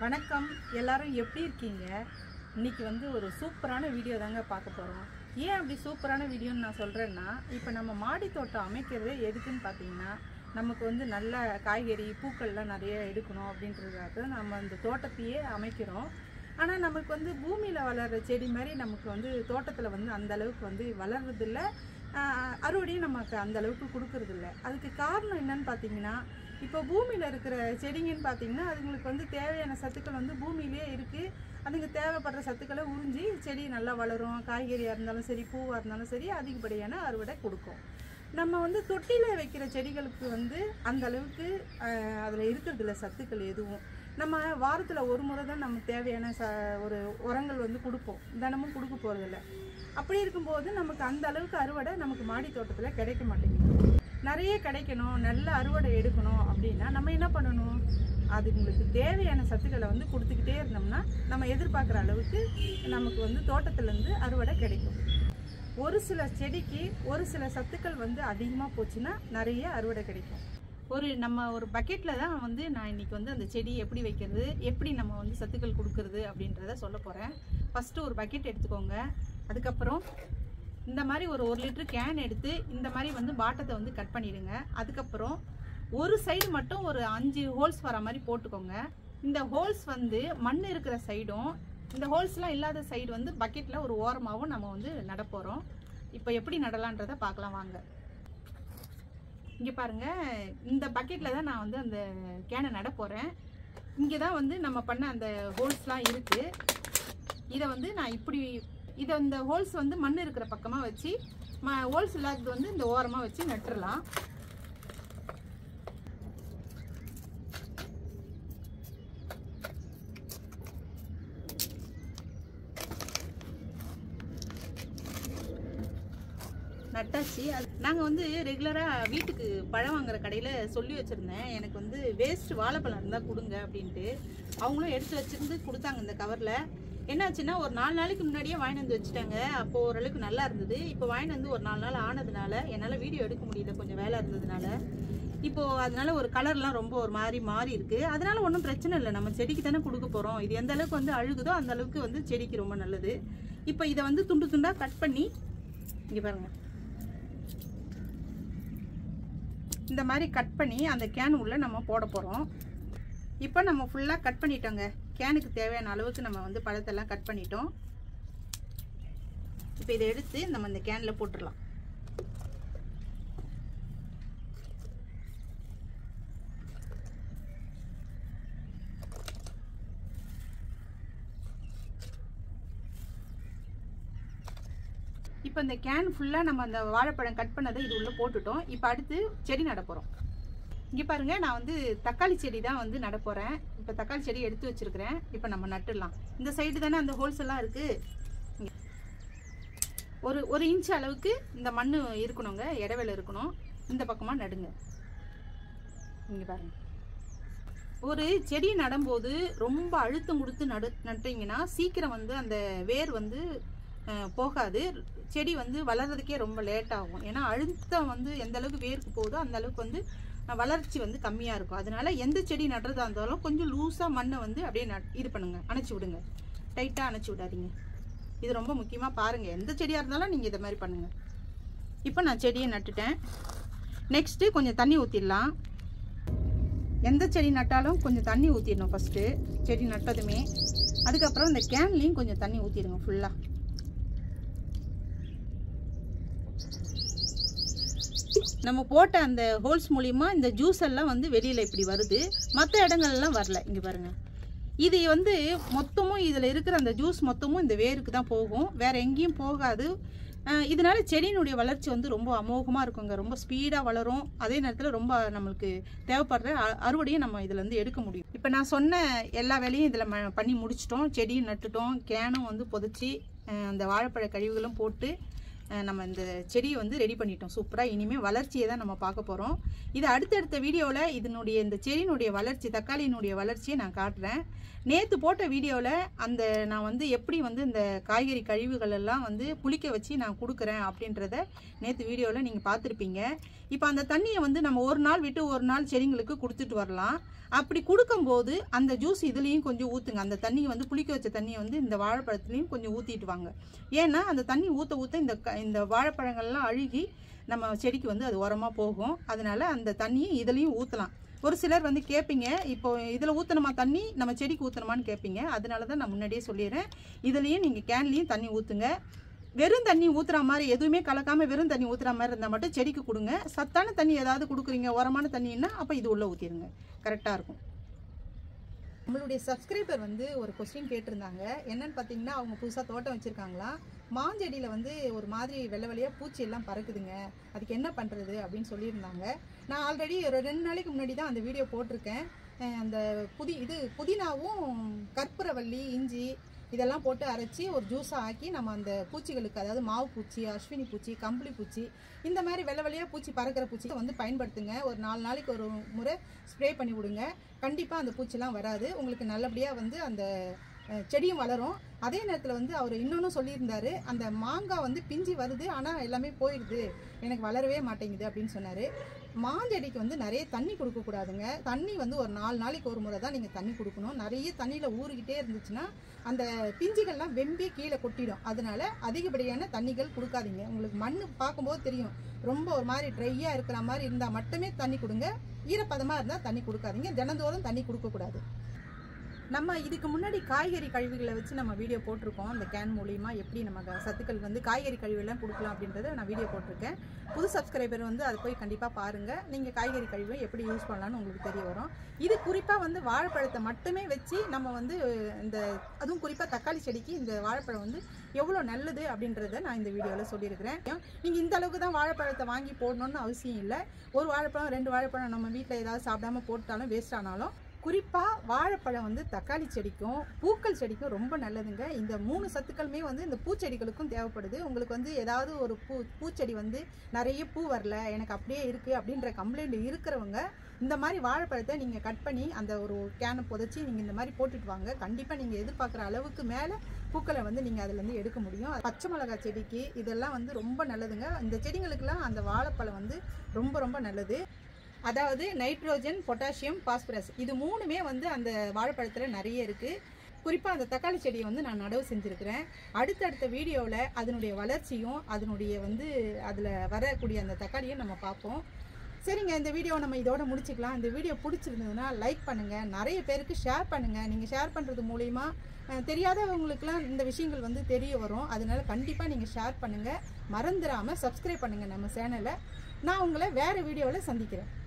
வணக்கம் எல்லாரும் எப்படி இருக்கீங்க இன்னைக்கு வந்து ஒரு சூப்பரான வீடியோ தாங்க பார்க்க போகிறோம் ஏன் அப்படி சூப்பரான வீடியோன்னு நான் சொல்கிறேன்னா இப்போ நம்ம மாடி தோட்டம் அமைக்கிறதே எதுக்குன்னு பார்த்தீங்கன்னா நமக்கு வந்து நல்ல காய்கறி பூக்கள்லாம் நிறைய எடுக்கணும் அப்படின்றதுக்காக நம்ம அந்த தோட்டத்தையே அமைக்கிறோம் ஆனால் நமக்கு வந்து பூமியில் வளர்கிற செடி மாதிரி நமக்கு வந்து தோட்டத்தில் வந்து அந்த அளவுக்கு வந்து வளர்றதில்ல ஆஹ் அறுவடையும் நமக்கு அந்த அளவுக்கு கொடுக்கறதில்ல அதுக்கு காரணம் என்னன்னு பார்த்தீங்கன்னா இப்போ பூமியில் இருக்கிற செடிங்கன்னு பார்த்தீங்கன்னா அதுங்களுக்கு வந்து தேவையான சத்துக்கள் வந்து பூமியிலே இருக்குது அதுங்க தேவைப்படுற சத்துக்களை உறிஞ்சி செடி நல்லா வளரும் காய்கறியாக இருந்தாலும் சரி பூவாக இருந்தாலும் சரி அதிகப்படியான அறுவடை கொடுக்கும் நம்ம வந்து தொட்டியில் வைக்கிற செடிகளுக்கு வந்து அந்த அளவுக்கு அதில் இருக்கிறதில்ல சத்துக்கள் எதுவும் நம்ம வாரத்தில் ஒரு முறை தான் நமக்கு தேவையான ச ஒரு உரங்கள் வந்து கொடுப்போம் தினமும் கொடுக்க போகிறதில்ல அப்படி இருக்கும்போது நமக்கு அந்த அளவுக்கு அறுவடை நமக்கு மாடி தோட்டத்தில் கிடைக்க மாட்டேங்குது நிறைய கிடைக்கணும் நல்ல அறுவடை எடுக்கணும் அப்படின்னா நம்ம என்ன பண்ணணும் அதுங்களுக்கு தேவையான சத்துக்களை வந்து கொடுத்துக்கிட்டே இருந்தோம்னா நம்ம எதிர்பார்க்குற அளவுக்கு நமக்கு வந்து தோட்டத்துலேருந்து அறுவடை கிடைக்கும் ஒரு சில செடிக்கு ஒரு சில சத்துக்கள் வந்து அதிகமாக போச்சுன்னா நிறைய அறுவடை கிடைக்கும் ஒரு நம்ம ஒரு பக்கெட்டில் தான் வந்து நான் இன்னைக்கு வந்து அந்த செடி எப்படி வைக்கிறது எப்படி நம்ம வந்து சத்துக்கள் கொடுக்கறது அப்படின்றத சொல்ல போகிறேன் ஃபஸ்ட்டு ஒரு பக்கெட் எடுத்துக்கோங்க அதுக்கப்புறம் இந்த மாதிரி ஒரு ஒரு லிட்டர் கேன் எடுத்து இந்த மாதிரி வந்து பாட்டத்தை வந்து கட் பண்ணிடுங்க அதுக்கப்புறம் ஒரு சைடு மட்டும் ஒரு அஞ்சு ஹோல்ஸ் வர மாதிரி போட்டுக்கோங்க இந்த ஹோல்ஸ் வந்து மண் இருக்கிற சைடும் இந்த ஹோல்ஸ்லாம் இல்லாத சைடு வந்து பக்கெட்டில் ஒரு ஓரமாகவும் நம்ம வந்து நட போகிறோம் இப்போ எப்படி நடலான்றதை பார்க்கலாம் வாங்க இங்கே பாருங்க இந்த பக்கெட்டில் தான் நான் வந்து அந்த கேனை நட போகிறேன் இங்கே தான் வந்து நம்ம பண்ண அந்த ஹோல்ஸ்லாம் இருக்குது இதை வந்து நான் இப்படி இதை இந்த ஹோல்ஸ் வந்து மண் இருக்கிற பக்கமாக வச்சு ம ஹோல்ஸ் இல்லாதது வந்து இந்த ஓரமாக வச்சு நட்டுறலாம் நட்டாச்சு அது நாங்கள் வந்து ரெகுலராக வீட்டுக்கு பழம் வாங்குற கடையில் சொல்லி வச்சுருந்தேன் எனக்கு வந்து வேஸ்ட் வாழைப்பழம் இருந்தால் கொடுங்க அப்படின்ட்டு அவங்களும் எடுத்து வச்சிருந்து கொடுத்தாங்க இந்த கவரில் என்னாச்சுன்னா ஒரு நாலு நாளைக்கு முன்னாடியே வாங்கிட்டு வந்து வச்சுட்டாங்க அப்போ ஓரளவுக்கு நல்லா இருந்தது இப்போ வாங்கிட்டு வந்து ஒரு நாலு நாள் ஆனதுனால என்னால் வீடியோ எடுக்க முடியல கொஞ்சம் வேலை இருந்ததுனால இப்போ அதனால ஒரு கலர்லாம் ரொம்ப ஒரு மாதிரி மாறி இருக்கு அதனால ஒன்றும் பிரச்சனை இல்லை நம்ம செடிக்கு தானே கொடுக்க போகிறோம் இது எந்த அளவுக்கு வந்து அழுகுதோ அந்த அளவுக்கு வந்து செடிக்கு ரொம்ப நல்லது இப்போ இதை வந்து துண்டு துண்டாக கட் பண்ணி இங்கே பாருங்க இந்த மாதிரி கட் பண்ணி அந்த கேன் உள்ள நம்ம போட போகிறோம் இப்போ நம்ம ஃபுல்லாக கட் பண்ணிட்டோங்க கேனுக்கு தேவையான அளவுக்கு நம்ம வந்து பழத்தெல்லாம் கட் பண்ணிட்டோம் இப்போ இதை எடுத்து நம்ம இந்த கேனில் போட்டுடலாம் இப்போ இந்த கேன் ஃபுல்லாக நம்ம அந்த வாழைப்பழம் கட் பண்ணதை இது உள்ளே போட்டுட்டோம் இப்போ அடுத்து செடி நட போகிறோம் இங்கே பாருங்கள் நான் வந்து தக்காளி செடி தான் வந்து நட போகிறேன் இப்போ தக்காளி செடி எடுத்து வச்சுருக்கிறேன் இப்போ நம்ம நட்டுடலாம் இந்த சைடு தானே அந்த ஹோல்ஸ் எல்லாம் இருக்குது ஒரு ஒரு இன்ச் அளவுக்கு இந்த மண் இருக்கணுங்க இடைவேளை இருக்கணும் இந்த பக்கமாக நடுங்க இங்கே பாருங்கள் ஒரு செடி நடும்போது ரொம்ப அழுத்தம் கொடுத்து நடு நட்டீங்கன்னா சீக்கிரம் வந்து அந்த வேர் வந்து அஹ், போகாது செடி வந்து வளர்றதுக்கே ரொம்ப லேட் ஆகும் ஏன்னா அழுத்தம் வந்து எந்த அளவுக்கு வேருக்கு போகுதோ அந்த அளவுக்கு வந்து அஹ், வளர்ச்சி வந்து கம்மியாக இருக்கும் அதனால எந்த செடி நடுறதா இருந்தாலும் கொஞ்சம் லூஸாக மண்ணை வந்து அப்படியே நட் இது பண்ணுங்க அணைச்சி விடுங்க டைட்டாக அணைச்சி விடாதீங்க இது ரொம்ப முக்கியமாக பாருங்கள் எந்த செடியாக இருந்தாலும் நீங்கள் இதை மாதிரி பண்ணுங்கள் இப்போ நான் செடியை நட்டுட்டேன் நெக்ஸ்ட்டு கொஞ்சம் தண்ணி ஊற்றிடலாம் எந்த செடி நட்டாலும் கொஞ்சம் தண்ணி ஊற்றிடணும் ஃபஸ்ட்டு செடி நட்டதுமே அதுக்கப்புறம் இந்த கேன்லேயும் கொஞ்சம் தண்ணி ஊற்றிடுங்க ஃபுல்லாக நம்ம போட்ட அந்த ஹோல்ஸ் மூலியமா இந்த ஜூஸ் எல்லாம் வந்து வெளியில் இப்படி வருது மற்ற இடங்கள்லாம் வரல இங்கே பாருங்க இது வந்து மொத்தமும் இதில் இருக்கிற அந்த ஜூஸ் மொத்தமும் இந்த வேருக்கு தான் போகும் வேற எங்கேயும் போகாது அஹ் இதனால செடியினுடைய வளர்ச்சி வந்து ரொம்ப அமோகமாக இருக்குங்க ரொம்ப ஸ்பீடாக வளரும் அதே நேரத்தில் ரொம்ப நம்மளுக்கு தேவைப்படுற அ- அறுவடையும் நம்ம இதில் வந்து எடுக்க முடியும் இப்போ நான் சொன்ன எல்லா வேலையும் இதில் ம பண்ணி முடிச்சிட்டோம் செடியும் நட்டுட்டோம் கேனும் வந்து புதைச்சி அஹ் அந்த வாழைப்பழ கழிவுகளும் போட்டு அஹ், நம்ம இந்த செடியை வந்து ரெடி பண்ணிட்டோம் சூப்பராக இனிமேல் வளர்ச்சியை தான் நம்ம பார்க்க போகிறோம் இது அடுத்தடுத்த வீடியோவில் இதனுடைய இந்த செடியினுடைய வளர்ச்சி தக்காளியினுடைய வளர்ச்சியை நான் காட்டுறேன் நேற்று போட்ட வீடியோவில் அந்த நான் வந்து எப்படி வந்து இந்த காய்கறி கழிவுகள் எல்லாம் வந்து புளிக்க வச்சு நான் கொடுக்குறேன் அப்படின்றத நேற்று வீடியோவில் நீங்கள் பார்த்துருப்பீங்க இப்போ அந்த தண்ணியை வந்து நம்ம ஒரு நாள் விட்டு ஒரு நாள் செடிங்களுக்கு கொடுத்துட்டு வரலாம் அப்படி கொடுக்கும்போது அந்த ஜூஸ் இதுலேயும் கொஞ்சம் ஊற்றுங்க அந்த தண்ணியை வந்து புளிக்க வச்ச தண்ணியை வந்து இந்த வாழைப்பழத்துலேயும் கொஞ்சம் ஊற்றிட்டு வாங்க ஏன்னா அந்த தண்ணி ஊற்ற ஊற்ற இந்த க- இந்த வாழைப்பழங்கள்லாம் அழுகி நம்ம செடிக்கு வந்து அது உரமாக போகும் அதனால அந்த தண்ணியை இதுலேயும் ஊற்றலாம் ஒரு சிலர் வந்து கேட்பீங்க இப்போ இதில் ஊற்றணுமா தண்ணி நம்ம செடிக்கு ஊற்றணுமான்னு கேட்பீங்க அதனால தான் நான் முன்னாடியே சொல்லிடுறேன் இதுலேயும் நீங்கள் கேன்லேயும் தண்ணி ஊற்றுங்க வெறும் தண்ணி ஊற்றுற மாதிரி எதுவுமே கலக்காமல் வெறும் தண்ணி ஊற்றுற மாதிரி இருந்தால் மட்டும் செடிக்கு கொடுங்க சத்தான தண்ணி ஏதாவது கொடுக்குறீங்க உரமான தண்ணின்னா அப்போ இது உள்ளே ஊற்றிடுங்க கரெக்டாக இருக்கும் நம்மளுடைய சப்ஸ்கிரைபர் வந்து ஒரு கொஸ்டின் கேட்டிருந்தாங்க என்னன்னு பார்த்தீங்கன்னா அவங்க புதுசாக தோட்டம் வச்சுருக்காங்களா மாஞ்செடியில் வந்து ஒரு மாதிரி வெள்ளை வெள்ளையாக பூச்சி எல்லாம் பறக்குதுங்க அதுக்கு என்ன பண்ணுறது அப்படின்னு சொல்லியிருந்தாங்க நான் ஆல்ரெடி ஒரு ரெண்டு நாளைக்கு முன்னாடி தான் அந்த வீடியோ போட்டிருக்கேன் அஹ் அந்த புதி இது புதினாவும் கற்பூரவள்ளி இஞ்சி இதெல்லாம் போட்டு அரைச்சி ஒரு ஜூஸாக ஆக்கி நம்ம அந்த பூச்சிகளுக்கு அதாவது மாவு பூச்சி அஸ்வினி பூச்சி கம்பளி பூச்சி இந்த மாதிரி வெள்ளை வெள்ளையாக பூச்சி பறக்கிற பூச்சியை வந்து பயன்படுத்துங்க ஒரு நாலு நாளைக்கு ஒரு முறை ஸ்ப்ரே பண்ணி விடுங்க கண்டிப்பாக அந்த பூச்சிலாம் வராது உங்களுக்கு நல்லபடியாக வந்து அந்த அஹ், செடியும் வளரும் அதே நேரத்தில் வந்து அவர் இன்னொன்று சொல்லியிருந்தாரு அந்த மாங்காய் வந்து பிஞ்சு வருது ஆனால் எல்லாமே போயிடுது எனக்கு வளரவே மாட்டேங்குது அப்படின்னு சொன்னார் மாஞ்செடிக்கு வந்து நிறைய தண்ணி கொடுக்கக்கூடாதுங்க தண்ணி வந்து ஒரு நாலு நாளைக்கு ஒரு முறை தான் நீங்கள் தண்ணி கொடுக்கணும் நிறைய தண்ணியில் ஊறிக்கிட்டே இருந்துச்சுன்னா அந்த பிஞ்சுகள்லாம் வெம்பி கீழே கொட்டிடும் அதனால அதிகப்படியான தண்ணிகள் கொடுக்காதீங்க உங்களுக்கு மண் பார்க்கும்போது தெரியும் ரொம்ப ஒரு மாதிரி ட்ரையாக இருக்கிற மாதிரி இருந்தால் மட்டுமே தண்ணி கொடுங்க ஈரப்பதமாக இருந்தால் தண்ணி கொடுக்காதீங்க தினந்தோறும் தண்ணி கொடுக்கக்கூடாது நம்ம இதுக்கு முன்னாடி காய்கறி கழிவுகளை வச்சு நம்ம வீடியோ போட்டிருக்கோம் அந்த கேன் மூலியமா எப்படி நம்ம க- சத்துக்கள் வந்து காய்கறி கழிவுலாம் கொடுக்கலாம் அப்படின்றத நான் வீடியோ போட்டிருக்கேன் புது சப்ஸ்கிரைபர் வந்து அதை போய் கண்டிப்பாக பாருங்கள் நீங்கள் காய்கறி கழிவை எப்படி யூஸ் பண்ணலாம்னு உங்களுக்கு தெரிய வரும் இது குறிப்பாக வந்து வாழைப்பழத்தை மட்டுமே வச்சு நம்ம வந்து இந்த அதுவும் குறிப்பாக தக்காளி செடிக்கு இந்த வாழைப்பழம் வந்து எவ்வளோ நல்லது அப்படின்றத நான் இந்த வீடியோவில் சொல்லியிருக்கிறேன் நீங்கள் இந்த அளவுக்கு தான் வாழைப்பழத்தை வாங்கி போடணும்னு அவசியம் இல்லை ஒரு வாழைப்பழம் ரெண்டு வாழைப்பழம் நம்ம வீட்டில் ஏதாவது சாப்பிடாம போட்டாலும் வேஸ்ட் ஆனாலும் குறிப்பாக வாழைப்பழம் வந்து தக்காளி செடிக்கும் பூக்கள் செடிக்கும் ரொம்ப நல்லதுங்க இந்த மூணு சத்துக்களுமே வந்து இந்த பூச்செடிகளுக்கும் தேவைப்படுது உங்களுக்கு வந்து ஏதாவது ஒரு பூ பூச்செடி வந்து நிறைய பூ வரல எனக்கு அப்படியே இருக்குது அப்படின்ற கம்ப்ளைண்ட் இருக்கிறவங்க இந்த மாதிரி வாழைப்பழத்தை நீங்கள் கட் பண்ணி அந்த ஒரு கேனை புதைச்சி நீங்கள் இந்த மாதிரி போட்டுட்டு வாங்க கண்டிப்பாக நீங்கள் எதிர்பார்க்குற அளவுக்கு மேலே பூக்களை வந்து நீங்கள் அதுலேருந்து எடுக்க முடியும் பச்சை மிளகாய் செடிக்கு இதெல்லாம் வந்து ரொம்ப நல்லதுங்க இந்த செடிங்களுக்கெல்லாம் அந்த வாழைப்பழம் வந்து ரொம்ப ரொம்ப நல்லது அதாவது நைட்ரோஜன் பொட்டாசியம் பாஸ்பரஸ் இது மூணுமே வந்து அந்த வாழைப்பழத்தில் நிறைய இருக்குது குறிப்பாக அந்த தக்காளி செடியை வந்து நான் நடவு செஞ்சுருக்கிறேன் அடுத்தடுத்த வீடியோவில் அதனுடைய வளர்ச்சியும் அதனுடைய வந்து அதில் வரக்கூடிய அந்த தக்காளியும் நம்ம பார்ப்போம் சரிங்க இந்த வீடியோ நம்ம இதோட முடிச்சுக்கலாம் இந்த வீடியோ பிடிச்சிருந்ததுன்னா லைக் பண்ணுங்கள் நிறைய பேருக்கு ஷேர் பண்ணுங்கள் நீங்கள் ஷேர் பண்ணுறது மூலிமா அஹ், தெரியாதவங்களுக்குலாம் இந்த விஷயங்கள் வந்து தெரிய வரும் அதனால கண்டிப்பாக நீங்கள் ஷேர் பண்ணுங்கள் மறந்துடாமல் சப்ஸ்கிரைப் பண்ணுங்கள் நம்ம சேனலை நான் உங்களை வேறு வீடியோவில் சந்திக்கிறேன்